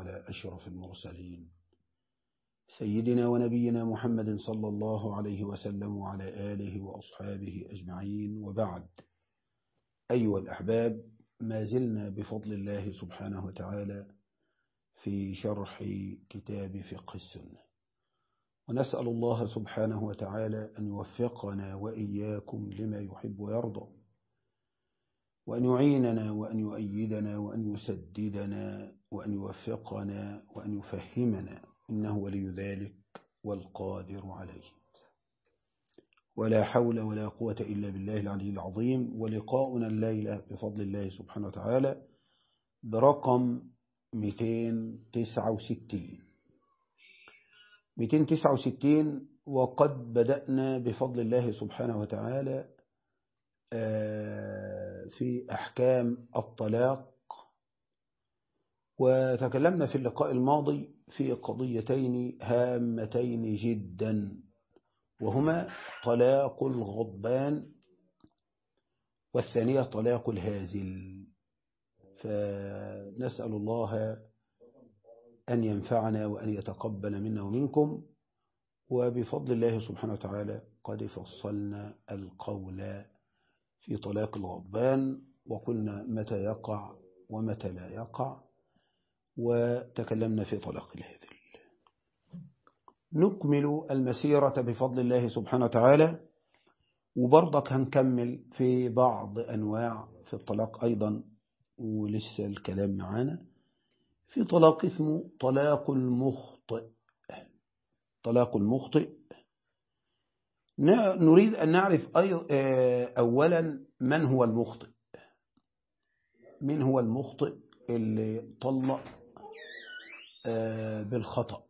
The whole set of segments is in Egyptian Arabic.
على أشرف المرسلين سيدنا ونبينا محمد صلى الله عليه وسلم وعلى آله وأصحابه أجمعين وبعد أيها الأحباب ما زلنا بفضل الله سبحانه وتعالى في شرح كتاب فقه السنة ونسأل الله سبحانه وتعالى أن يوفقنا وإياكم لما يحب ويرضى وأن يعيننا وأن يؤيدنا وأن يسددنا وأن يوفقنا وأن يفهمنا إنه ولي ذلك والقادر عليه ولا حول ولا قوة إلا بالله العلي العظيم ولقاؤنا الليلة بفضل الله سبحانه وتعالى برقم 269 269 وقد بدأنا بفضل الله سبحانه وتعالى في أحكام الطلاق وتكلمنا في اللقاء الماضي في قضيتين هامتين جدا وهما طلاق الغضبان والثانية طلاق الهازل فنسأل الله أن ينفعنا وأن يتقبل منا ومنكم وبفضل الله سبحانه وتعالى قد فصلنا القول في طلاق الغضبان وقلنا متى يقع ومتى لا يقع وتكلمنا في طلاق الهذل نكمل المسيرة بفضل الله سبحانه وتعالى وبرضك هنكمل في بعض أنواع في الطلاق أيضا ولسه الكلام معانا في طلاق اسمه طلاق المخطئ طلاق المخطئ نريد أن نعرف أولا من هو المخطئ من هو المخطئ اللي طلق بالخطأ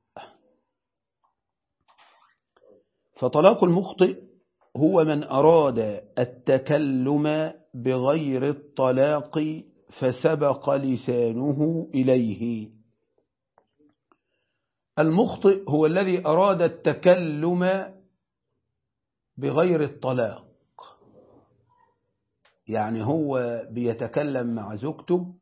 فطلاق المخطئ هو من أراد التكلم بغير الطلاق فسبق لسانه إليه المخطئ هو الذي أراد التكلم بغير الطلاق يعني هو بيتكلم مع زوجته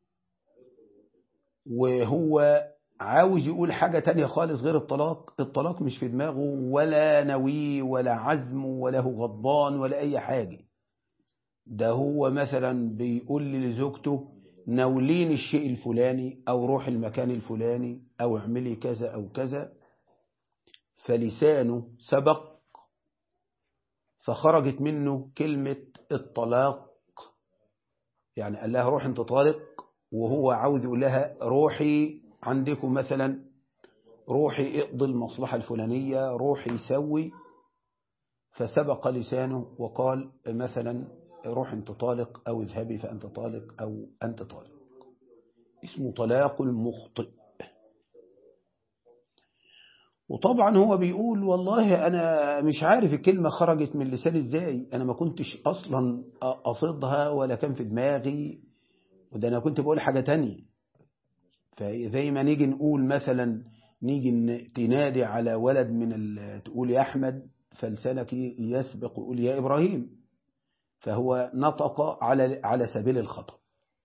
وهو عاوز يقول حاجة تانية خالص غير الطلاق الطلاق مش في دماغه ولا نوي ولا عزم ولا هو غضبان ولا أي حاجة ده هو مثلا بيقول لزوجته ناولين الشيء الفلاني أو روح المكان الفلاني أو اعملي كذا أو كذا فلسانه سبق فخرجت منه كلمة الطلاق يعني قال لها روح انت طالق وهو عاوز يقول لها روحي عندكم مثلا روحي اقضي المصلحة الفلانية روحي سوي فسبق لسانه وقال مثلا روح انت طالق أو اذهبي فأنت طالق أو أنت طالق اسمه طلاق المخطئ وطبعا هو بيقول والله أنا مش عارف الكلمة خرجت من لساني إزاي أنا ما كنتش أصلا أصدها ولا كان في دماغي وده أنا كنت بقول حاجة تانية فزي ما نيجي نقول مثلا نيجي تنادي على ولد من تقول يا أحمد فلسانك يسبق يقول يا إبراهيم فهو نطق على على سبيل الخطأ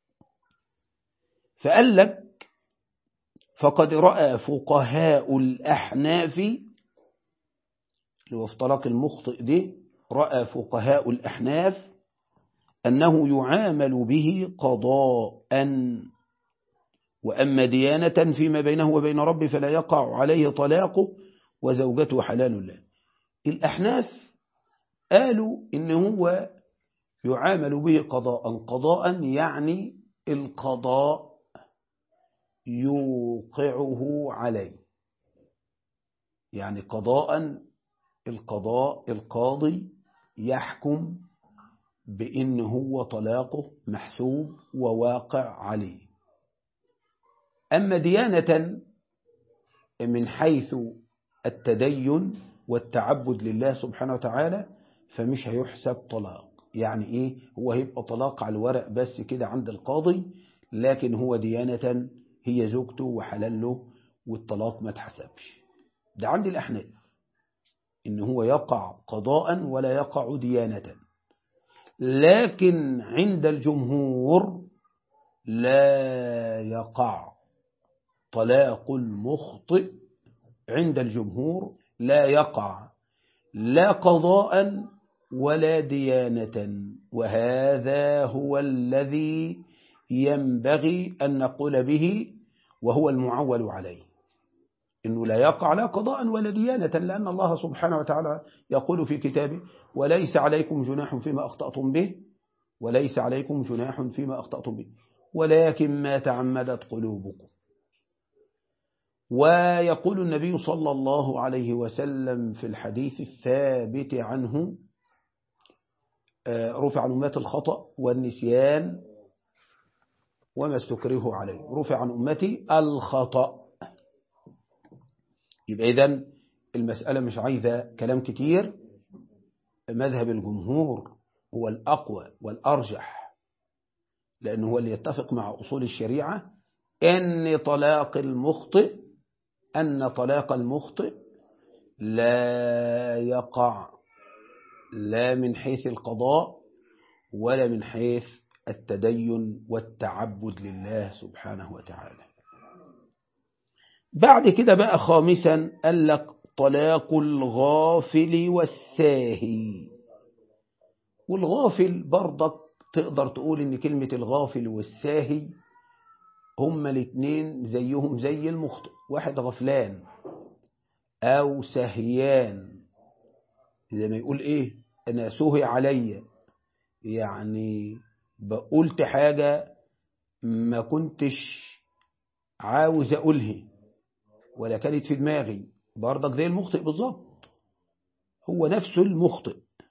فقال لك فقد رأى فقهاء الأحناف اللي هو في طلاق المخطئ دي رأى فقهاء الأحناف أنه يعامل به قضاء وأما ديانة فيما بينه وبين ربه فلا يقع عليه طلاقه وزوجته حلال له الأحناف قالوا إن هو يعامل به قضاء قضاء يعني القضاء يوقعه عليه يعني قضاء القضاء القاضي يحكم بإن هو طلاقه محسوب وواقع عليه أما ديانة من حيث التدين والتعبد لله سبحانه وتعالى فمش هيحسب طلاق يعني إيه هو هيبقى طلاق على الورق بس كده عند القاضي لكن هو ديانة هي زوجته وحلال له والطلاق ما تحسبش ده عند الأحناف إن هو يقع قضاء ولا يقع ديانة لكن عند الجمهور لا يقع طلاق المخطئ عند الجمهور لا يقع لا قضاء ولا ديانة وهذا هو الذي ينبغي أن نقول به وهو المعول عليه إنه لا يقع لا قضاء ولا ديانة لأن الله سبحانه وتعالى يقول في كتابه وليس عليكم جناح فيما أخطأتم به وليس عليكم جناح فيما أخطأتم به ولكن ما تعمدت قلوبكم ويقول النبي صلى الله عليه وسلم في الحديث الثابت عنه رفع عن أمتي الخطأ والنسيان وما استكرهوا عليه رفع عن أمتي الخطأ يبقى إذن المسألة مش عايزة كلام كتير مذهب الجمهور هو الأقوى والأرجح لأنه هو اللي يتفق مع أصول الشريعة أن طلاق المخطئ أن طلاق المخطئ لا يقع لا من حيث القضاء ولا من حيث التدين والتعبد لله سبحانه وتعالى بعد كده بقى خامسا قال لك طلاق الغافل والساهي والغافل برضك تقدر تقول ان كلمة الغافل والساهي هما الاثنين زيهم زي المخطئ واحد غفلان او سهيان زي ما يقول ايه انا سهي عليا يعني قلت حاجة ما كنتش عاوز اقولها ولا كانت في دماغي برضك زي المخطئ بالظبط هو نفسه المخطئ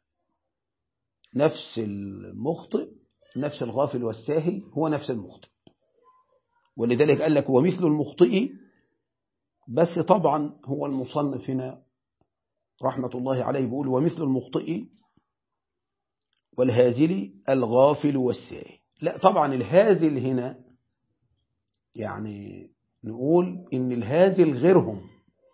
نفس المخطئ نفس الغافل والساهي هو نفس المخطئ ولذلك قال لك ومثل المخطئ بس طبعا هو المصنف هنا رحمة الله عليه بيقول ومثل المخطئ والهازل الغافل والساهي لا طبعا الهازل هنا يعني نقول إن الهازل غيرهم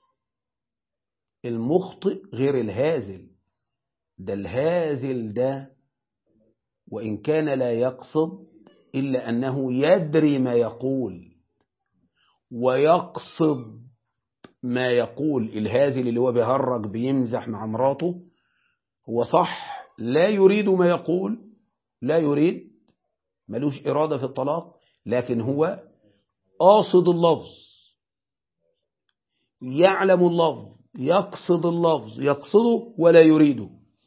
المخطئ غير الهازل ده الهازل ده وإن كان لا يقصد إلا أنه يدري ما يقول ويقصد ما يقول الهازل اللي هو بيهرج بيمزح مع مراته هو صح لا يريد ما يقول لا يريد ملوش إرادة في الطلاق لكن هو قاصد اللفظ يعلم اللفظ يقصد اللفظ يقصده ولا يريده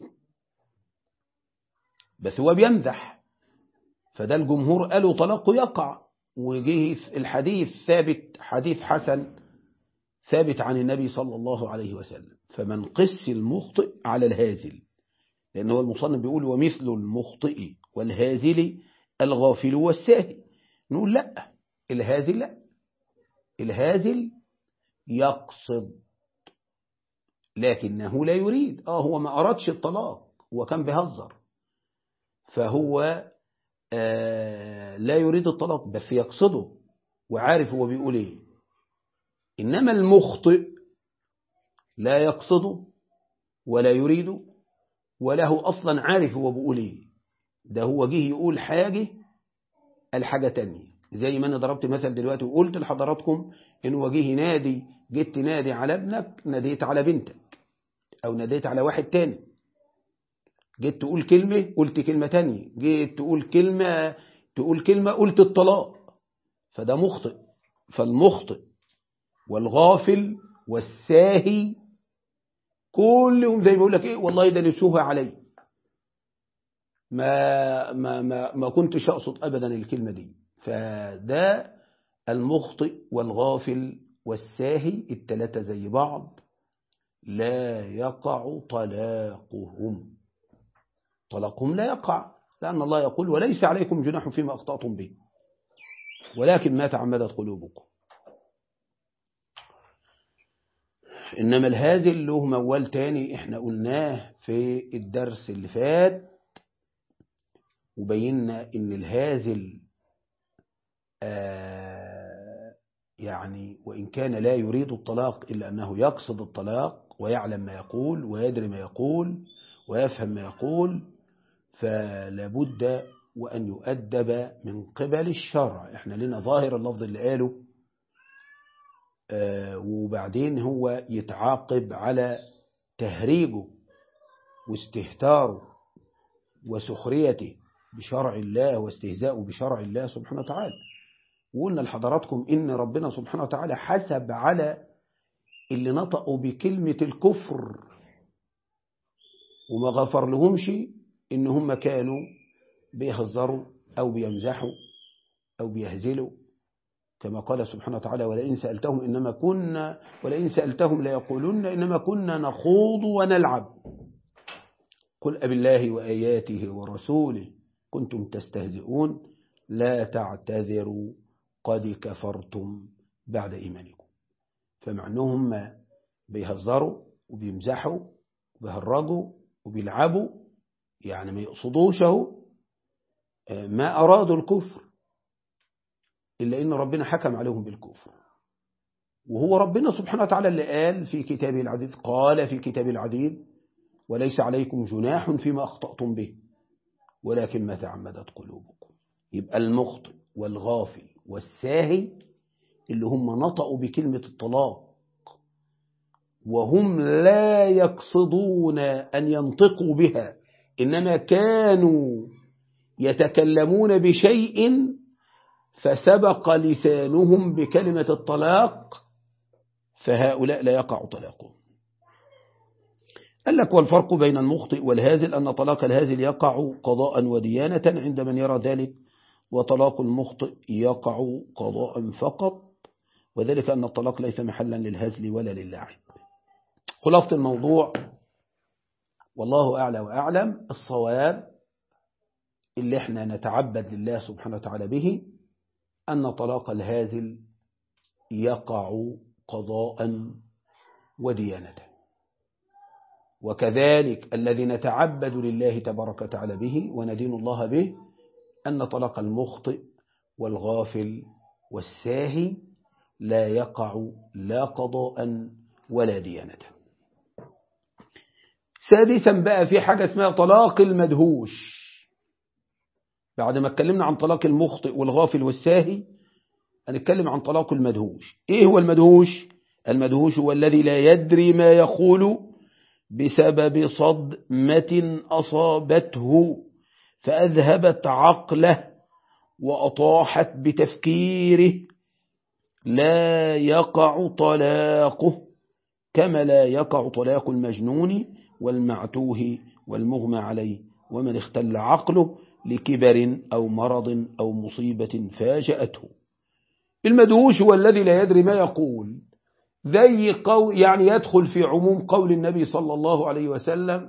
بس هو بيمزح فده الجمهور قالوا طلاقه يقع وجه الحديث ثابت حديث حسن ثابت عن النبي صلى الله عليه وسلم فمن قس المخطئ على الهازل لأن هو المصنف بيقول ومثل المخطئ والهازل الغافل والساهي نقول لا الهازل لا الهازل يقصد لكنه لا يريد اه هو ما أردش الطلاق هو كان بيهزر فهو آه لا يريد الطلاق بس يقصده وعارف هو بيقول ايه إنما المخطئ لا يقصده ولا يريده وله أصلا عارف هو بيقول ايه ده هو جه يقول حاجة الحاجة تانية زي ما أنا ضربت مثل دلوقتي وقلت لحضراتكم إن هو جه ينادي جيت تنادي على ابنك ناديت على بنتك أو ناديت على واحد تاني جيت تقول كلمة قلت كلمة تانية جيت تقول كلمة تقول كلمة قلت الطلاق فده مخطئ فالمخطئ والغافل والساهي كلهم زي ما بيقول لك ايه والله ده نسوها علي ما ما ما ما كنتش اقصد ابدا الكلمه دي فده المخطئ والغافل والساهي الثلاثه زي بعض لا يقع طلاقهم طلاقهم لا يقع لأن الله يقول وليس عليكم جناح فيما أخطأتم به ولكن ما تعمدت قلوبكم إنما الهازل له موال تاني إحنا قلناه في الدرس اللي فات وبينا إن الهازل آه يعني وإن كان لا يريد الطلاق إلا أنه يقصد الطلاق ويعلم ما يقول ويدري ما يقول ويفهم ما يقول فلابد وأن يؤدب من قبل الشرع احنا لنا ظاهر اللفظ اللي قاله وبعدين هو يتعاقب على تهريجه واستهتاره وسخريته بشرع الله واستهزاءه بشرع الله سبحانه وتعالى وقلنا لحضراتكم إن ربنا سبحانه وتعالى حسب على اللي نطقوا بكلمة الكفر وما غفر لهمش إن هم كانوا بيهزروا أو بيمزحوا أو بيهزلوا كما قال سبحانه وتعالى ولئن سألتهم إنما كنا ولئن سألتهم ليقولن إنما كنا نخوض ونلعب قل أب الله وآياته ورسوله كنتم تستهزئون لا تعتذروا قد كفرتم بعد إيمانكم فمعنهم بيهزروا وبيمزحوا وبيهرجوا وبيلعبوا يعني ما يقصدوش ما أرادوا الكفر إلا إن ربنا حكم عليهم بالكفر وهو ربنا سبحانه وتعالى اللي قال في كتابه العديد قال في كتابه العديد وليس عليكم جناح فيما أخطأتم به ولكن ما تعمدت قلوبكم يبقى المخطئ والغافل والساهي اللي هم نطقوا بكلمة الطلاق وهم لا يقصدون أن ينطقوا بها إنما كانوا يتكلمون بشيء فسبق لسانهم بكلمة الطلاق فهؤلاء لا يقع طلاقهم قال لك والفرق بين المخطئ والهازل أن طلاق الهازل يقع قضاء وديانة عند من يرى ذلك وطلاق المخطئ يقع قضاء فقط وذلك أن الطلاق ليس محلا للهزل ولا للعب خلاصة الموضوع والله أعلى وأعلم الصواب اللي احنا نتعبد لله سبحانه وتعالى به أن طلاق الهازل يقع قضاء وديانة وكذلك الذي نتعبد لله تبارك وتعالى به وندين الله به أن طلاق المخطئ والغافل والساهي لا يقع لا قضاء ولا ديانة سادسا بقى في حاجة اسمها طلاق المدهوش بعد ما اتكلمنا عن طلاق المخطئ والغافل والساهي هنتكلم عن طلاق المدهوش ايه هو المدهوش المدهوش هو الذي لا يدري ما يقول بسبب صدمة أصابته فأذهبت عقله وأطاحت بتفكيره لا يقع طلاقه كما لا يقع طلاق المجنون والمعتوه والمغمى عليه ومن اختل عقله لكبر أو مرض أو مصيبة فاجأته المدهوش هو الذي لا يدري ما يقول زي قول يعني يدخل في عموم قول النبي صلى الله عليه وسلم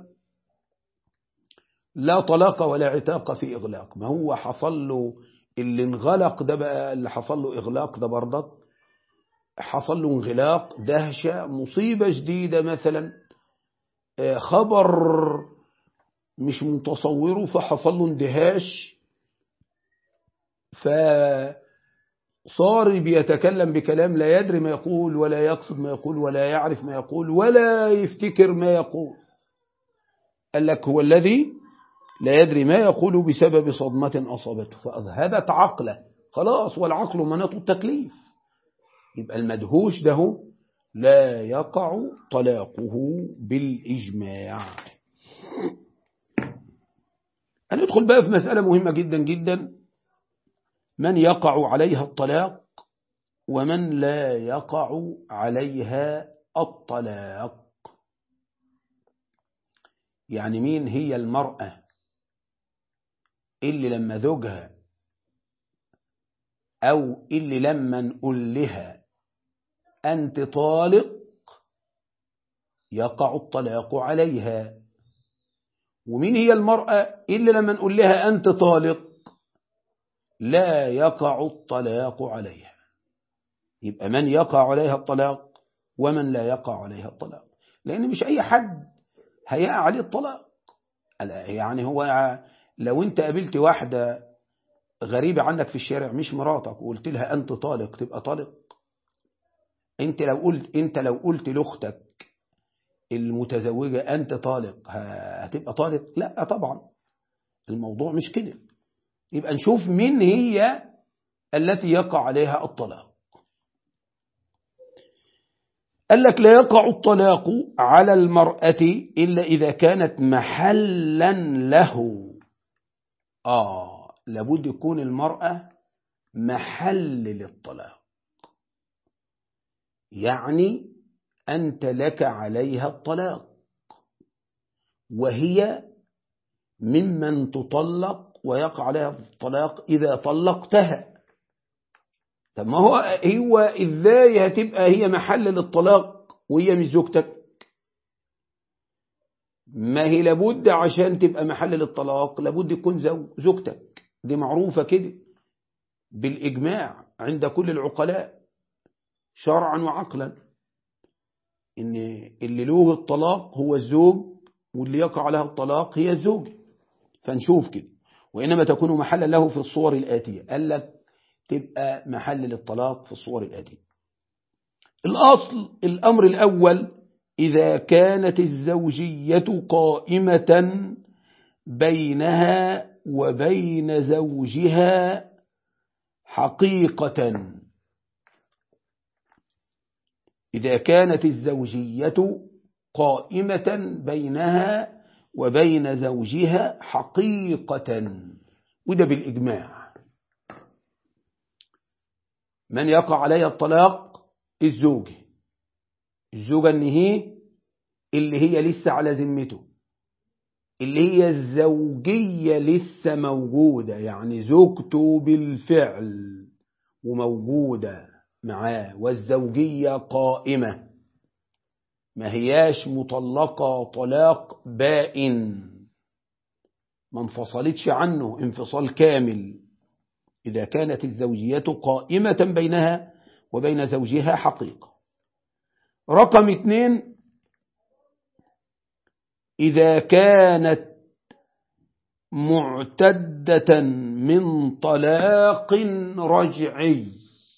لا طلاق ولا عتاق في إغلاق ما هو حصل له اللي انغلق ده بقى اللي حصل له إغلاق ده برضك حصل له انغلاق دهشة مصيبة جديدة مثلا خبر مش متصوره فحصل له اندهاش فصار بيتكلم بكلام لا يدري ما يقول ولا يقصد ما يقول ولا يعرف ما يقول ولا يفتكر ما يقول قال لك هو الذي لا يدري ما يقول بسبب صدمة أصابته فأذهبت عقله خلاص والعقل مناط التكليف يبقى المدهوش ده لا يقع طلاقه بالإجماع هندخل بقى في مسألة مهمة جدا جدا من يقع عليها الطلاق ومن لا يقع عليها الطلاق يعني مين هي المرأة اللي لما زوجها أو اللي لما نقول لها أنت طالق يقع الطلاق عليها ومين هي المرأة اللي لما نقول لها أنت طالق لا يقع الطلاق عليها يبقى من يقع عليها الطلاق ومن لا يقع عليها الطلاق لأن مش أي حد هيقع عليه الطلاق يعني هو لو انت قابلت واحدة غريبة عنك في الشارع مش مراتك وقلت لها أنت طالق تبقى طالق انت لو قلت انت لو قلت لاختك المتزوجة أنت طالق هتبقى طالق لا طبعا الموضوع مش كده يبقى نشوف مين هي التي يقع عليها الطلاق قال لك لا يقع الطلاق على المرأة إلا إذا كانت محلا له آه لابد يكون المرأة محل للطلاق يعني أنت لك عليها الطلاق وهي ممن تطلق ويقع عليها الطلاق إذا طلقتها طب ما هو هو إزاي هتبقى هي محل للطلاق وهي مش زوجتك ما هي لابد عشان تبقى محل للطلاق لابد يكون زوجتك دي معروفة كده بالإجماع عند كل العقلاء شرعا وعقلا إن اللي له الطلاق هو الزوج واللي يقع عليها الطلاق هي الزوجة فنشوف كده وإنما تكون محلا له في الصور الآتية قال لك تبقى محل للطلاق في الصور الآتية الأصل الأمر الأول إذا كانت الزوجية قائمة بينها وبين زوجها حقيقة إذا كانت الزوجية قائمة بينها وبين زوجها حقيقة وده بالإجماع من يقع عليها الطلاق الزوج الزوجة اللي هي اللي هي لسه على ذمته اللي هي الزوجية لسه موجودة يعني زوجته بالفعل وموجودة معاه والزوجية قائمة ما هياش مطلقة طلاق بائن ما انفصلتش عنه انفصال كامل إذا كانت الزوجية قائمة بينها وبين زوجها حقيقة رقم اثنين إذا كانت معتدة من طلاق رجعي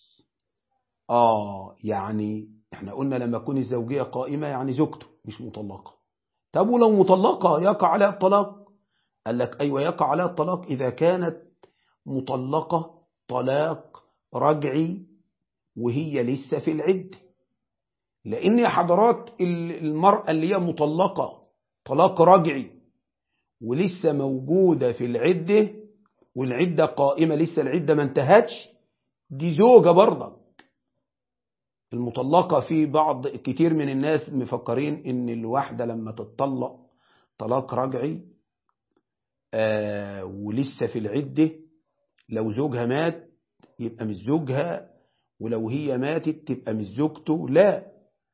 آه يعني احنا قلنا لما تكون الزوجية قائمة يعني زوجته مش مطلقة طب ولو مطلقة يقع عليها الطلاق قال لك أيوة يقع عليها الطلاق إذا كانت مطلقة طلاق رجعي وهي لسه في العد لأن يا حضرات المرأة اللي هي مطلقة طلاق رجعي ولسه موجودة في العدة والعدة قائمة لسه العدة ما انتهتش دي زوجة برضك المطلقة في بعض كتير من الناس مفكرين ان الواحدة لما تتطلق طلاق رجعي آه ولسه في العدة لو زوجها مات يبقى مش زوجها ولو هي ماتت تبقى مش زوجته لا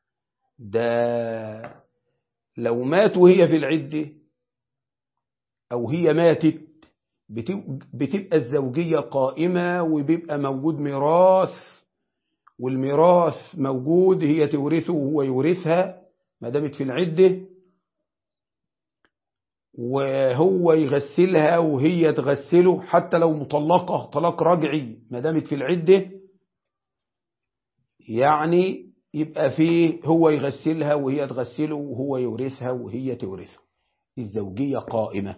ده لو مات وهي في العدة أو هي ماتت بتبقى الزوجية قائمة وبيبقى موجود ميراث والميراث موجود هي تورثه وهو يورثها ما دامت في العدة وهو يغسلها وهي تغسله حتى لو مطلقة طلاق رجعي ما دامت في العدة يعني يبقى فيه هو يغسلها وهي تغسله وهو يورثها وهي تورثه الزوجية قائمة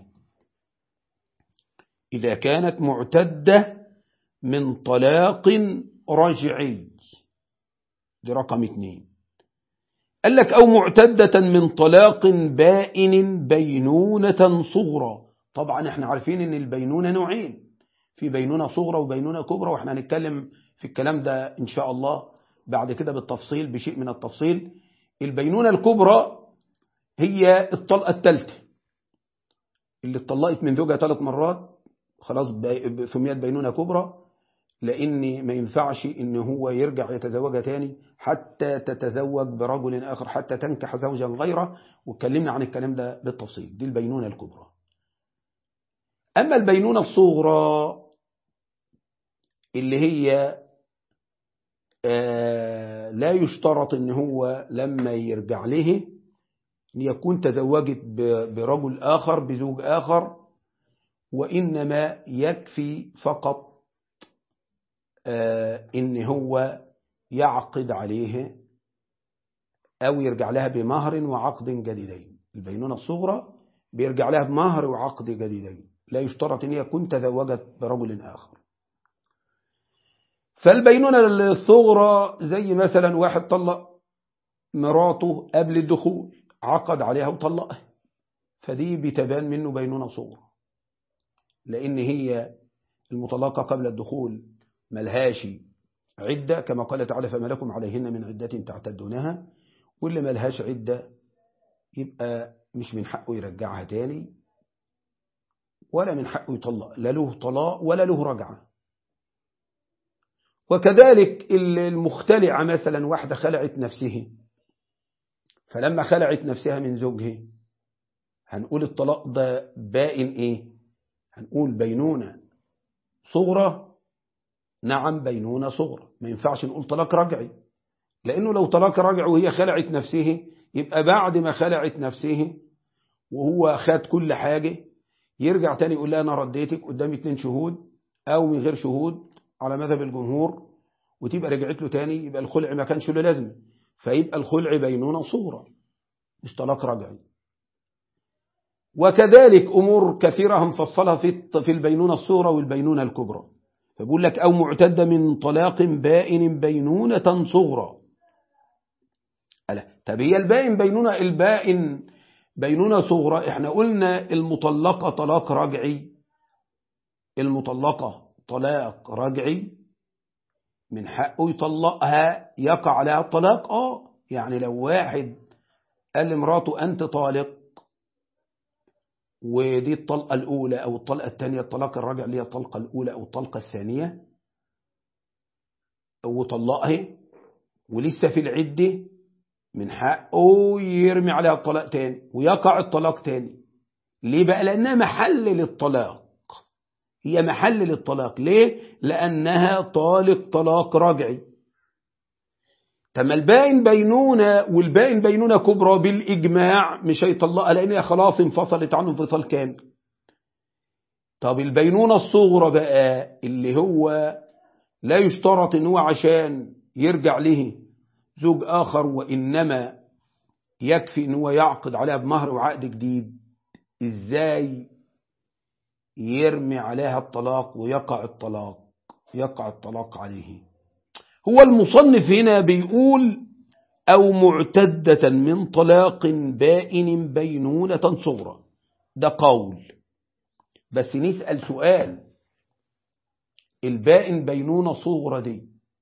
إذا كانت معتدة من طلاق رجعي دي رقم اثنين قال لك أو معتدة من طلاق بائن بينونة صغرى طبعا احنا عارفين ان البينونة نوعين في بينونة صغرى وبينونة كبرى واحنا هنتكلم في الكلام ده ان شاء الله بعد كده بالتفصيل بشيء من التفصيل البينونة الكبرى هي الطلقة الثالثة اللي اتطلقت من زوجها ثلاث مرات خلاص سميت بينونة كبرى لأن ما ينفعش إن هو يرجع يتزوجها تاني حتى تتزوج برجل آخر حتى تنكح زوجا غيره واتكلمنا عن الكلام ده بالتفصيل دي البينونة الكبرى أما البينونة الصغرى اللي هي آه لا يشترط إن هو لما يرجع له يكون تزوجت برجل آخر بزوج آخر وإنما يكفي فقط آه إن هو يعقد عليه أو يرجع لها بمهر وعقد جديدين البينونة الصغرى بيرجع لها بمهر وعقد جديدين لا يشترط أن يكون تزوجت برجل آخر فالبينونة الصغرى زي مثلا واحد طلق مراته قبل الدخول عقد عليها وطلقها فدي بتبان منه بينونة صغرى لأن هي المطلقة قبل الدخول ملهاش عدة كما قال تعالى فما لكم عليهن من عدة تعتدونها واللي ملهاش عدة يبقى مش من حقه يرجعها تاني ولا من حقه يطلق لا له طلاق ولا له رجعة وكذلك المختلعة مثلا واحدة خلعت نفسه فلما خلعت نفسها من زوجها هنقول الطلاق ده بائن ايه هنقول بينونة صغرى نعم بينونة صغرى ما ينفعش نقول طلاق رجعي لأنه لو طلاق رجعي وهي خلعت نفسه يبقى بعد ما خلعت نفسه وهو خد كل حاجة يرجع تاني يقول لها أنا رديتك قدام اتنين شهود أو من غير شهود على مذهب الجمهور وتبقى رجعت له تاني يبقى الخلع ما كانش له لازمه فيبقى الخلع بينونة صغرى مش طلاق رجعي وكذلك أمور كثيرة هنفصلها في في البينونة الصغرى والبينونة الكبرى فبقول لك أو معتدة من طلاق بائن بينونة صغرى ألا طب هي البائن بينونة البائن بينونة صغرى احنا قلنا المطلقة طلاق رجعي المطلقة طلاق رجعي من حقه يطلقها يقع عليها الطلاق اه يعني لو واحد قال لمراته أنت طالق ودي الطلقة الأولى أو الطلقة الثانية الطلاق الراجع اللي هي الطلقة الأولى أو الطلقة الثانية وطلقها ولسه في العدة من حقه يرمي عليها الطلاق تاني ويقع الطلاق تاني ليه بقى لأنها محل للطلاق هي محل للطلاق ليه لأنها طالق طلاق رجعي تم البائن بينونة والبائن بينونة كبرى بالإجماع مش هيطلقها لأنها خلاص انفصلت عنه انفصال كامل طب البينونة الصغرى بقى اللي هو لا يشترط ان هو عشان يرجع له زوج آخر وإنما يكفي ان هو يعقد عليها بمهر وعقد جديد ازاي يرمي عليها الطلاق ويقع الطلاق يقع الطلاق عليه هو المصنف هنا بيقول أو معتدة من طلاق بائن بينونة صغرى ده قول بس نسأل سؤال البائن بينونة صغرى دي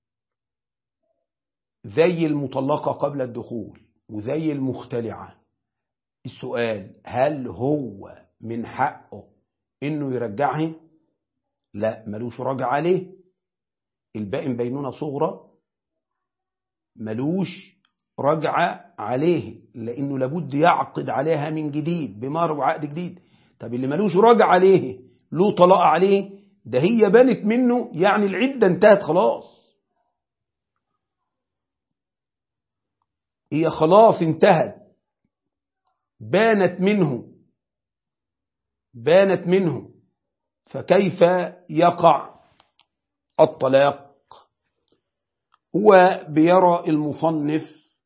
زي المطلقة قبل الدخول وزي المختلعة السؤال هل هو من حقه انه يرجعها لا ملوش رجع عليه البائن بينونة صغرى ملوش رجع عليه لانه لابد يعقد عليها من جديد بمهر وعقد جديد طب اللي ملوش رجع عليه له طلاق عليه ده هي بانت منه يعني العدة انتهت خلاص هي خلاص انتهت بانت منه بانت منه فكيف يقع الطلاق هو بيرى المصنف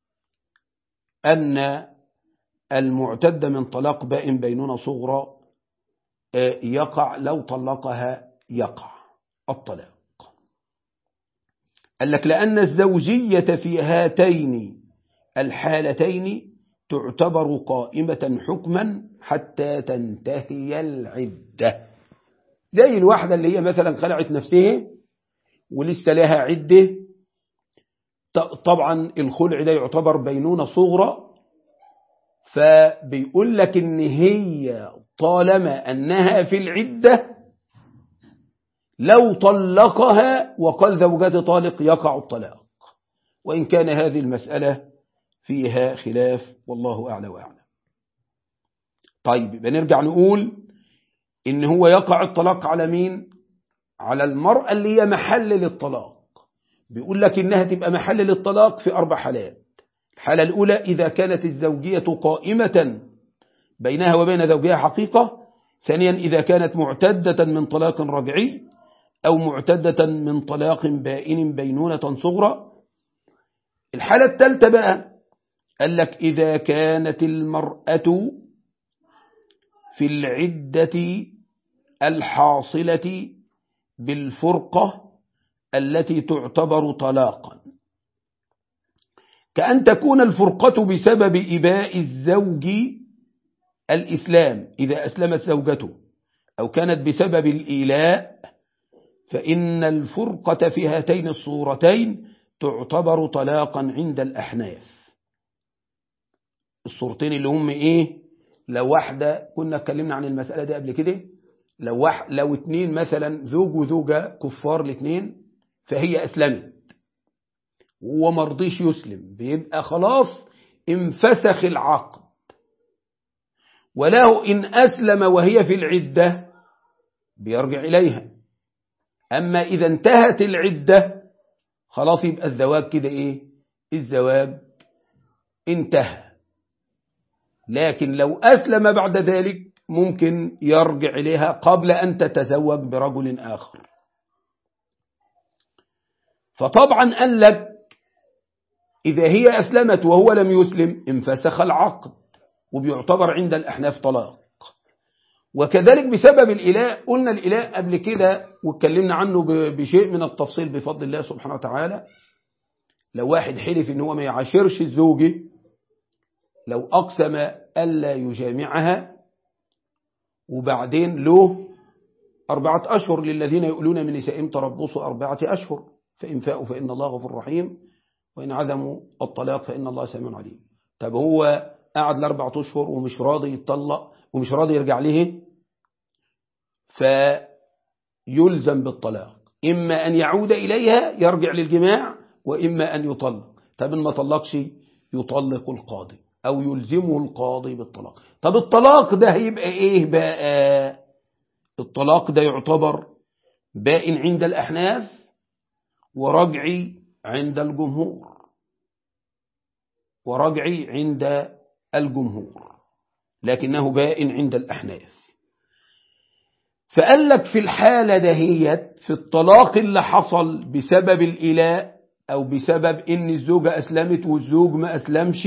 أن المعتد من طلاق بائن بينونة صغرى يقع لو طلقها يقع الطلاق قال لك لأن الزوجية في هاتين الحالتين تعتبر قائمة حكما حتى تنتهي العدة زي الواحدة اللي هي مثلا خلعت نفسها ولسه لها عدة طبعا الخلع ده يعتبر بينونة صغرى فبيقول لك ان هي طالما انها في العدة لو طلقها وقال زوجات طالق يقع الطلاق وإن كان هذه المسألة فيها خلاف والله أعلى وأعلم طيب بنرجع نقول إن هو يقع الطلاق على مين على المرأة اللي هي محل للطلاق بيقول لك إنها تبقى محل للطلاق في أربع حالات الحالة الأولى إذا كانت الزوجية قائمة بينها وبين زوجها حقيقة ثانيا إذا كانت معتدة من طلاق رجعي أو معتدة من طلاق بائن بينونة صغرى الحالة الثالثة بقى قال لك إذا كانت المرأة في العدة الحاصلة بالفرقة التي تعتبر طلاقا كأن تكون الفرقة بسبب إباء الزوج الإسلام إذا أسلمت زوجته أو كانت بسبب الإيلاء فإن الفرقة في هاتين الصورتين تعتبر طلاقا عند الأحناف الصورتين اللي هم إيه لو واحدة كنا اتكلمنا عن المسألة دي قبل كده لو, واحد لو اتنين مثلا زوج وزوجة كفار الاثنين فهي أسلمت وهو مرضيش يسلم بيبقى خلاص انفسخ العقد وله إن أسلم وهي في العدة بيرجع إليها أما إذا انتهت العدة خلاص يبقى الزواج كده إيه الزواج انتهى لكن لو أسلم بعد ذلك ممكن يرجع إليها قبل أن تتزوج برجل آخر فطبعا قال لك إذا هي أسلمت وهو لم يسلم انفسخ العقد وبيعتبر عند الأحناف طلاق وكذلك بسبب الإله قلنا الإله قبل كده واتكلمنا عنه بشيء من التفصيل بفضل الله سبحانه وتعالى لو واحد حلف ان هو ما يعاشرش الزوجة لو أقسم ألا يجامعها وبعدين له أربعة أشهر للذين يؤلون من نسائهم تربصوا أربعة أشهر فإن فاءوا فإن الله غفور رحيم وإن عزموا الطلاق فإن الله سميع عليم طب هو قعد لأربعة أشهر ومش راضي يتطلق ومش راضي يرجع له فيلزم بالطلاق إما أن يعود إليها يرجع للجماع وإما أن يطلق طب إن ما طلقش يطلق القاضي أو يلزمه القاضي بالطلاق طب الطلاق ده هيبقى إيه بقى الطلاق ده يعتبر بائن عند الأحناف ورجعي عند الجمهور ورجعي عند الجمهور لكنه بائن عند الأحناف فقال لك في الحالة دهيت في الطلاق اللي حصل بسبب الإلاء أو بسبب إن الزوجة أسلمت والزوج ما أسلمش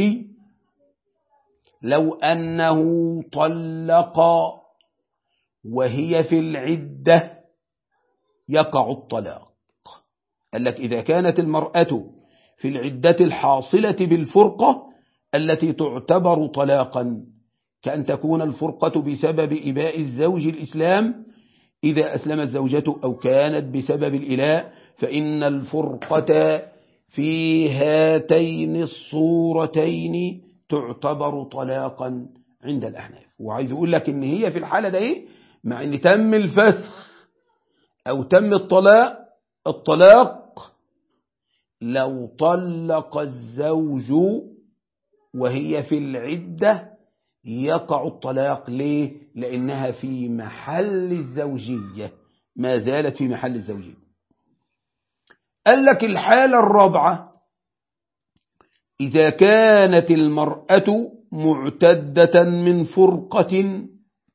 لو أنه طلق وهي في العدة يقع الطلاق قال لك إذا كانت المرأة في العدة الحاصلة بالفرقة التي تعتبر طلاقا كأن تكون الفرقة بسبب إباء الزوج الإسلام إذا أسلمت زوجته أو كانت بسبب الإلاء فإن الفرقة في هاتين الصورتين تعتبر طلاقا عند الأحناف وعايز يقول لك إن هي في الحالة ده إيه مع إن تم الفسخ أو تم الطلاق الطلاق لو طلق الزوج وهي في العدة يقع الطلاق ليه لأنها في محل الزوجية ما زالت في محل الزوجية قال لك الحالة الرابعة إذا كانت المرأة معتدة من فرقة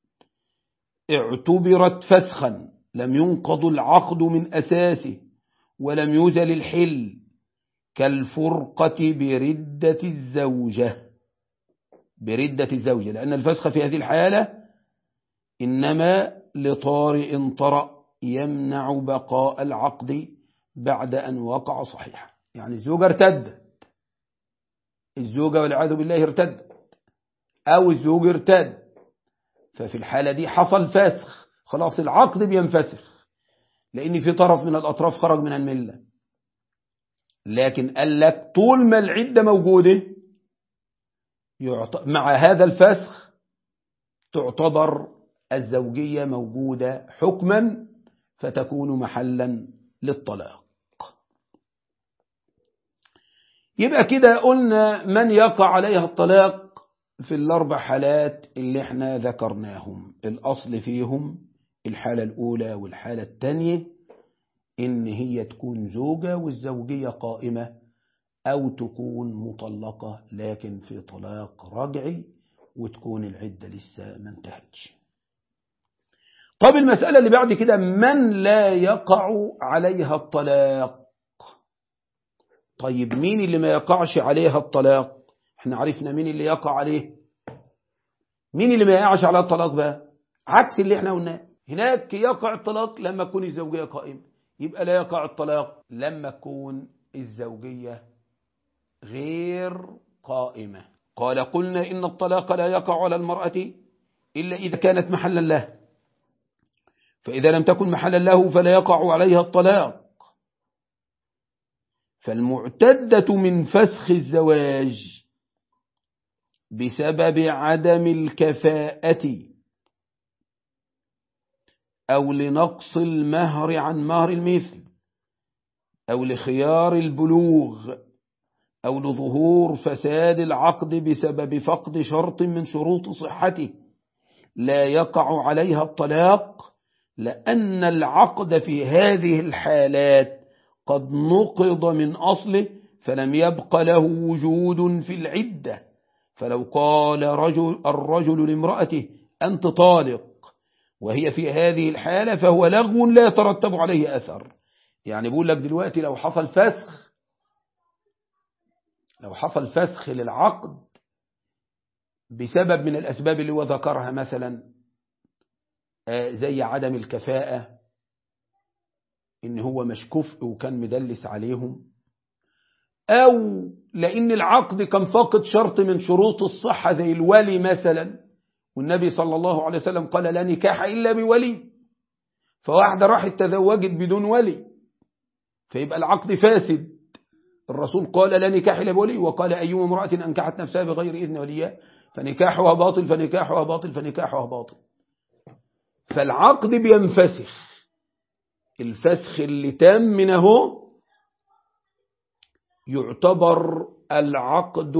اعتبرت فسخا لم ينقض العقد من أساسه ولم يزل الحل كالفرقة بردة الزوجة بردة الزوجة لأن الفسخ في هذه الحالة إنما لطارئ طرأ يمنع بقاء العقد بعد أن وقع صحيحا يعني الزوجة ارتدت الزوجة والعياذ بالله ارتدت أو الزوج ارتد ففي الحالة دي حصل فسخ خلاص العقد بينفسخ لأن في طرف من الأطراف خرج من الملة لكن قال لك طول ما العدة موجودة مع هذا الفسخ تعتبر الزوجية موجودة حكما فتكون محلا للطلاق يبقى كده قلنا من يقع عليها الطلاق في الأربع حالات اللي احنا ذكرناهم الأصل فيهم الحالة الأولى والحالة الثانية إن هي تكون زوجة والزوجية قائمة أو تكون مطلقة لكن في طلاق رجعي وتكون العدة لسه ما انتهتش طب المسألة اللي بعد كده من لا يقع عليها الطلاق طيب مين اللي ما يقعش عليها الطلاق احنا عرفنا مين اللي يقع عليه مين اللي ما يقعش على الطلاق بقى عكس اللي احنا قلناه هناك يقع الطلاق لما تكون الزوجية قائمة يبقى لا يقع الطلاق لما تكون الزوجية غير قائمة قال قلنا إن الطلاق لا يقع على المرأة إلا إذا كانت محلا له فإذا لم تكن محلا له فلا يقع عليها الطلاق فالمعتدة من فسخ الزواج بسبب عدم الكفاءة أو لنقص المهر عن مهر المثل أو لخيار البلوغ أو لظهور فساد العقد بسبب فقد شرط من شروط صحته لا يقع عليها الطلاق لأن العقد في هذه الحالات قد نقض من أصله فلم يبق له وجود في العدة فلو قال رجل الرجل لامرأته أنت طالق وهي في هذه الحالة فهو لغو لا يترتب عليه أثر يعني بقول لك دلوقتي لو حصل فسخ لو حصل فسخ للعقد بسبب من الأسباب اللي هو ذكرها مثلا زي عدم الكفاءة إن هو مش كفء وكان مدلس عليهم أو لأن العقد كان فاقد شرط من شروط الصحة زي الولي مثلا والنبي صلى الله عليه وسلم قال لا نكاح إلا بولي فواحدة راحت تزوجت بدون ولي فيبقى العقد فاسد الرسول قال لا نكاح إلا بولي وقال أيما امرأة أنكحت نفسها بغير إذن وليها فنكاحها باطل فنكاحها باطل فنكاحها باطل فالعقد بينفسخ الفسخ اللي تم منه يعتبر العقد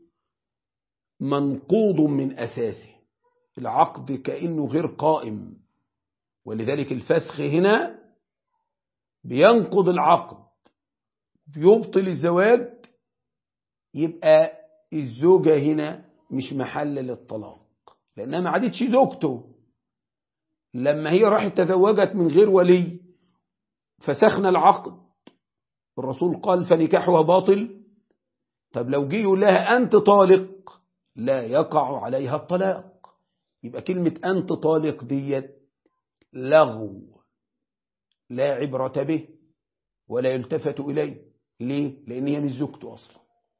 منقوض من أساسه العقد كأنه غير قائم ولذلك الفسخ هنا بينقض العقد بيبطل الزواج يبقى الزوجة هنا مش محل للطلاق لأنها ما عادتش زوجته لما هي راحت تزوجت من غير ولي فسخنا العقد الرسول قال فنكاحها باطل طب لو جه يقول لها أنت طالق لا يقع عليها الطلاق يبقى كلمة أنت طالق ديت لغو لا عبرة به ولا يلتفت إليه ليه؟ لأن هي مش زوجته أصلا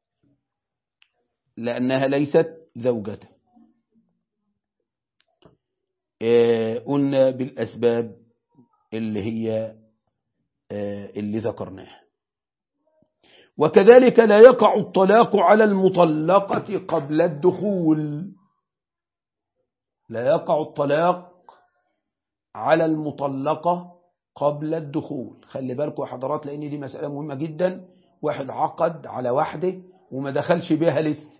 لأنها ليست زوجته قلنا بالأسباب اللي هي اللي ذكرناها وكذلك لا يقع الطلاق على المطلقة قبل الدخول لا يقع الطلاق على المطلقة قبل الدخول خلي بالكم يا حضرات لأن دي مسألة مهمة جدا واحد عقد على واحدة وما دخلش بها لسه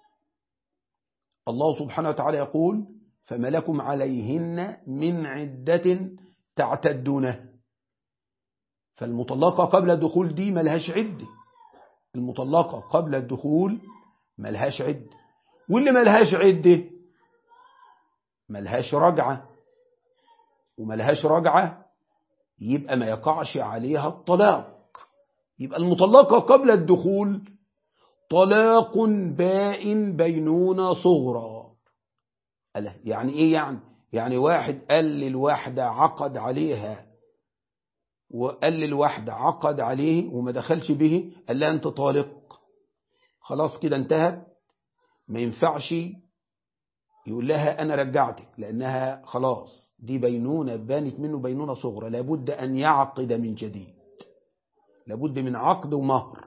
الله سبحانه وتعالى يقول فما لكم عليهن من عدة تعتدونها فالمطلقة قبل الدخول دي ملهاش عدة المطلقة قبل الدخول ملهاش عدة واللي ملهاش عدة ملهاش رجعة وملهاش رجعة يبقى ما يقعش عليها الطلاق يبقى المطلقة قبل الدخول طلاق بائن بينونة صغرى يعني ايه يعني يعني واحد قال للواحدة عقد عليها وقال للواحدة عقد عليه وما دخلش به قال لها انت طالق خلاص كده انتهت ما ينفعش يقول لها انا رجعتك لانها خلاص دي بينونة بانت منه بينونة صغرى لابد ان يعقد من جديد لابد من عقد ومهر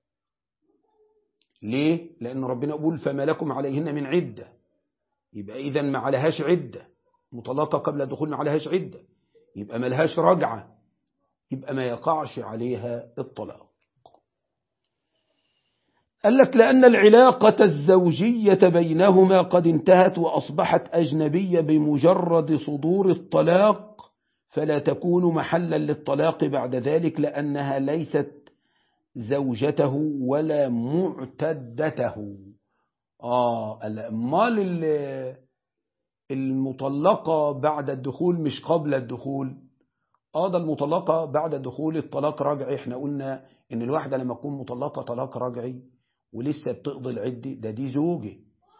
ليه لان ربنا يقول فما لكم عليهن من عدة يبقى اذا ما عليهاش عدة مطلقة قبل الدخول ما عليهاش عدة يبقى ما لهاش رجعة يبقى ما يقعش عليها الطلاق قال لك لأن العلاقة الزوجية بينهما قد انتهت وأصبحت أجنبية بمجرد صدور الطلاق فلا تكون محلا للطلاق بعد ذلك لأنها ليست زوجته ولا معتدته آه أمال المطلقة بعد الدخول مش قبل الدخول اه ده المطلقة بعد دخول الطلاق رجعي احنا قلنا ان الواحدة لما تكون مطلقة طلاق رجعي ولسه بتقضي العدة ده دي زوجة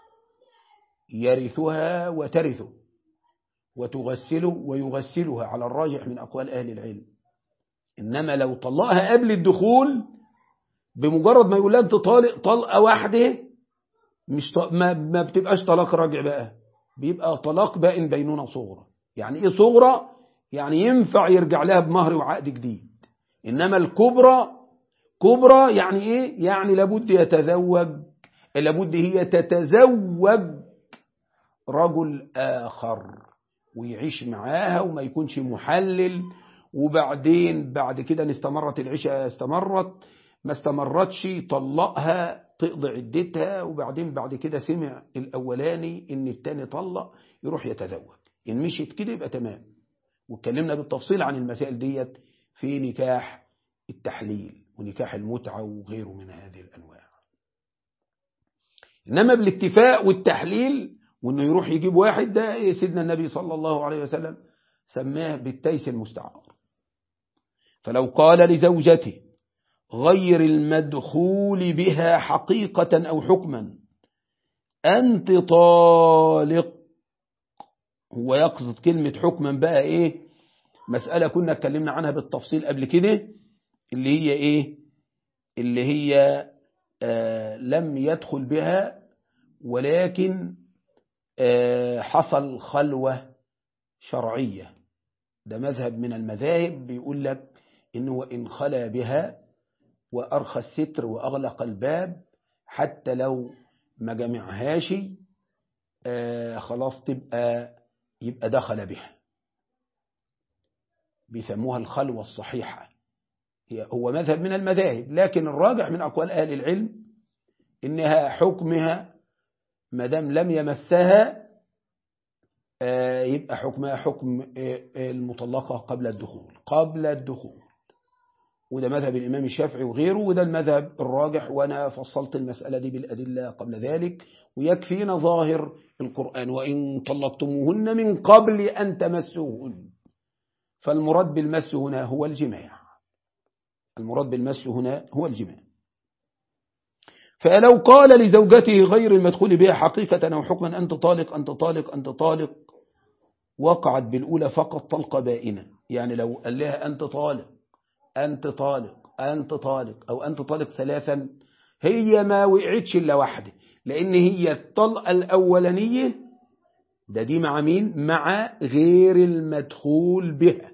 يرثها وترثه وتغسله ويغسلها على الراجح من أقوال أهل العلم إنما لو طلقها قبل الدخول بمجرد ما يقول لها انت طالق طلقة واحدة مش ط... ما, ما بتبقاش طلاق راجع بقى بيبقى طلاق بائن بينونة صغرى يعني ايه صغرى يعني ينفع يرجع لها بمهر وعقد جديد انما الكبرى كبرى يعني ايه يعني لابد يتزوج لابد هي تتزوج رجل آخر ويعيش معاها وما يكونش محلل وبعدين بعد كده ان استمرت العشاء استمرت ما استمرتش طلقها تقضي عدتها وبعدين بعد كده سمع الأولاني ان التاني طلق يروح يتزوج إن مشيت كده يبقى تمام واتكلمنا بالتفصيل عن المسائل ديت في نكاح التحليل ونكاح المتعة وغيره من هذه الأنواع إنما بالاتفاق والتحليل وإنه يروح يجيب واحد ده سيدنا النبي صلى الله عليه وسلم سماه بالتيس المستعار فلو قال لزوجته غير المدخول بها حقيقة أو حكما أنت طالق هو يقصد كلمة حكما بقى إيه مسألة كنا اتكلمنا عنها بالتفصيل قبل كده اللي هي إيه اللي هي آه لم يدخل بها ولكن آه حصل خلوة شرعية ده مذهب من المذاهب بيقول لك إنه إن خلا بها وأرخى الستر وأغلق الباب حتى لو ما جمعهاش آه خلاص تبقى يبقى دخل بها بيسموها الخلوة الصحيحة هي هو مذهب من المذاهب لكن الراجح من أقوال أهل العلم إنها حكمها ما دام لم يمسها آه يبقى حكمها حكم آه المطلقة قبل الدخول قبل الدخول وده مذهب الإمام الشافعي وغيره وده المذهب الراجح وأنا فصلت المسألة دي بالأدلة قبل ذلك ويكفينا ظاهر القرآن وإن طلقتموهن من قبل أن تمسوهن فالمراد بالمس هنا هو الجماع المراد بالمس هنا هو الجماع فلو قال لزوجته غير المدخول بها حقيقة أو حكما أنت طالق أنت طالق أنت طالق وقعت بالأولى فقط طلقة بائنة يعني لو قال لها أنت طالق أنت طالق أنت طالق أو أنت طالق ثلاثا هي ما وقعتش إلا واحدة لأن هي الطلقة الأولانية ده دي مع مين مع غير المدخول بها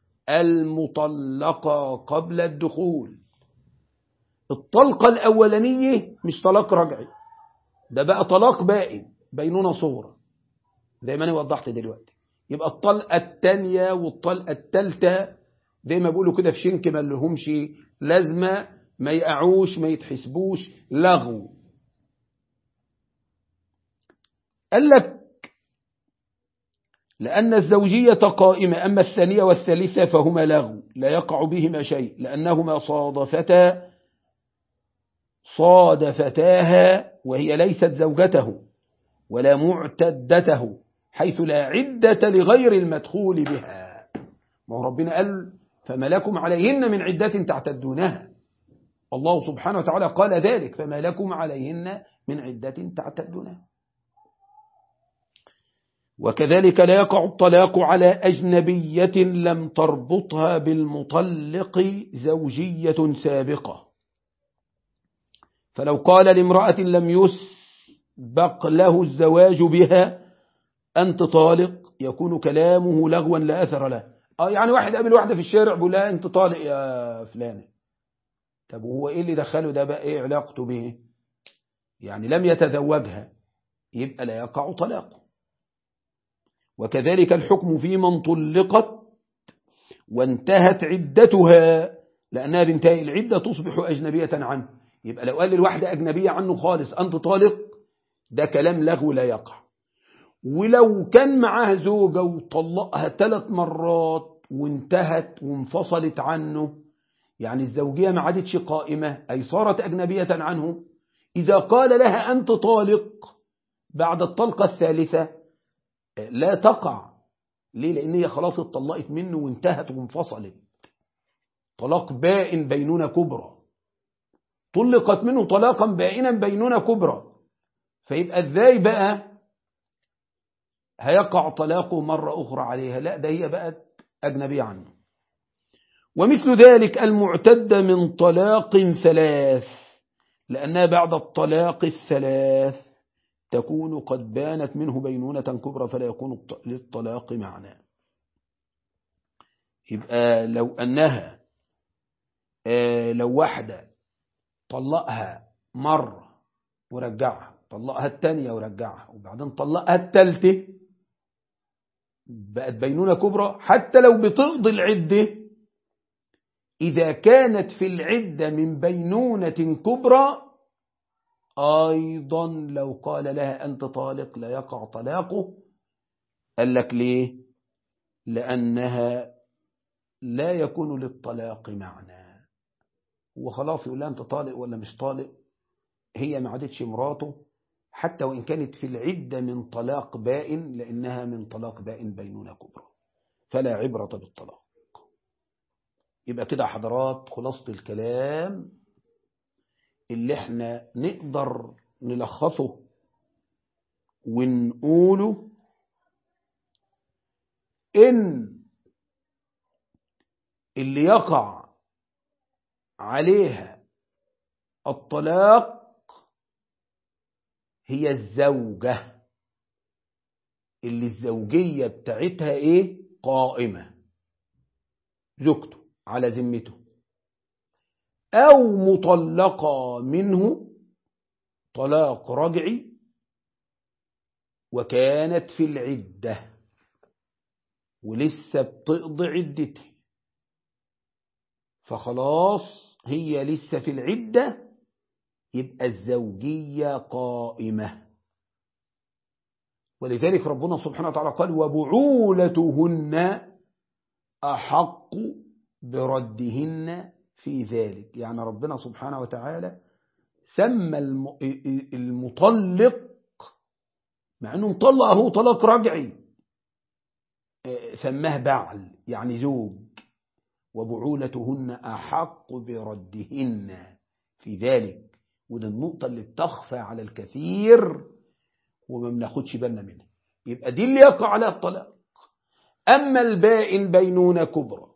المطلقة قبل الدخول الطلقة الأولانية مش طلاق رجعي ده بقى طلاق بائن بينونة صغرى زي ما أنا وضحت دلوقتي يبقى الطلقة الثانية والطلقة الثالثة زي ما بيقولوا كده في شنك ما لهمش لازمة ما يقعوش ما يتحسبوش لغو قال لك لأن الزوجية قائمة أما الثانية والثالثة فهما لغو لا يقع بهما شيء لأنهما صادفتا صادفتاها وهي ليست زوجته ولا معتدته حيث لا عدة لغير المدخول بها ما هو ربنا قال فما لكم عليهن من عدة تعتدونها الله سبحانه وتعالى قال ذلك فما لكم عليهن من عدة تعتدونها وكذلك لا يقع الطلاق على أجنبية لم تربطها بالمطلق زوجية سابقة فلو قال لامرأة لم يسبق له الزواج بها أنت طالق يكون كلامه لغوا لا أثر له آه يعني واحد قابل واحدة في الشارع بيقول لها أنت طالق يا فلانة طب وهو إيه اللي دخله ده بقى إيه علاقته به يعني لم يتزوجها يبقى لا يقع طلاقه وكذلك الحكم في من طلقت وانتهت عدتها لأنها بانتهاء العدة تصبح أجنبية عنه يبقى لو قال للواحدة أجنبية عنه خالص أنت طالق ده كلام لغو لا يقع ولو كان معاها زوجة وطلقها ثلاث مرات وانتهت وانفصلت عنه يعني الزوجية ما عادتش قائمة أي صارت أجنبية عنه إذا قال لها أنت طالق بعد الطلقة الثالثة لا تقع ليه لأن هي خلاص اتطلقت منه وانتهت وانفصلت طلاق بائن بينونة كبرى طلقت منه طلاقا بائنا بينونة كبرى فيبقى ازاي بقى هيقع طلاقه مرة أخرى عليها لا ده هي بقت أجنبية عنه ومثل ذلك المعتد من طلاق ثلاث لأنها بعد الطلاق الثلاث تكون قد بانت منه بينونة كبرى فلا يكون للطلاق معنى يبقى لو أنها لو واحدة طلقها مرة ورجعها طلقها الثانية ورجعها وبعدين طلقها الثالثة بقت بينونة كبرى حتى لو بتقضي العدة إذا كانت في العدة من بينونة كبرى أيضا لو قال لها أنت طالق لا يقع طلاقه قال لك ليه لأنها لا يكون للطلاق معنى هو خلاص يقول لها أنت طالق ولا مش طالق هي ما عادتش مراته حتى وإن كانت في العدة من طلاق بائن لأنها من طلاق بائن بينونة كبرى فلا عبرة بالطلاق يبقى كده حضرات خلاصة الكلام اللي احنا نقدر نلخصه ونقوله ان اللي يقع عليها الطلاق هي الزوجة اللي الزوجية بتاعتها ايه قائمة زوجته على ذمته أو مطلقة منه طلاق رجعي وكانت في العدة ولسه بتقضي عدتها فخلاص هي لسه في العدة يبقى الزوجية قائمة ولذلك ربنا سبحانه وتعالى قال وبعولتهن أحق بردهن في ذلك يعني ربنا سبحانه وتعالى سمى المطلق مع أنه مطلقه طلاق رجعي سماه بعل يعني زوج وبعولتهن أحق بردهن في ذلك وده النقطة اللي بتخفى على الكثير وما بناخدش بالنا منها يبقى دي اللي يقع عليها الطلاق أما البائن بينونة كبرى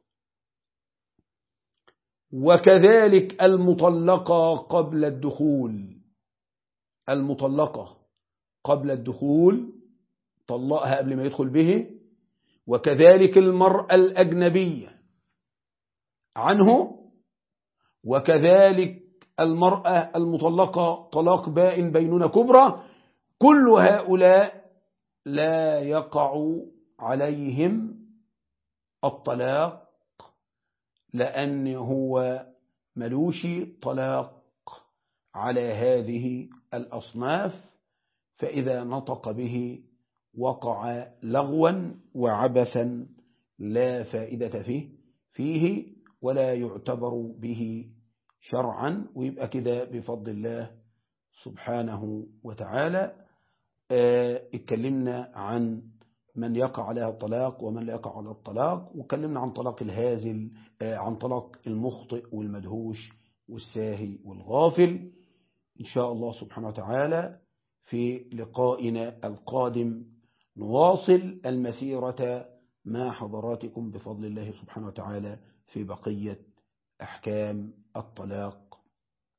وكذلك المطلقة قبل الدخول المطلقة قبل الدخول طلقها قبل ما يدخل به وكذلك المرأة الأجنبية عنه وكذلك المرأة المطلقة طلاق بائن بينونة كبرى كل هؤلاء لا يقع عليهم الطلاق لأن هو ملوش طلاق على هذه الأصناف فإذا نطق به وقع لغوا وعبثا لا فائدة فيه فيه ولا يعتبر به شرعا ويبقى كده بفضل الله سبحانه وتعالى اه اتكلمنا عن من يقع عليها الطلاق ومن لا يقع على الطلاق وكلمنا عن طلاق الهازل اه عن طلاق المخطئ والمدهوش والساهي والغافل إن شاء الله سبحانه وتعالى في لقائنا القادم نواصل المسيرة مع حضراتكم بفضل الله سبحانه وتعالى في بقية أحكام الطلاق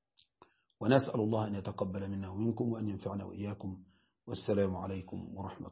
ونسأل الله أن يتقبل منا ومنكم وأن ينفعنا وإياكم والسلام عليكم ورحمة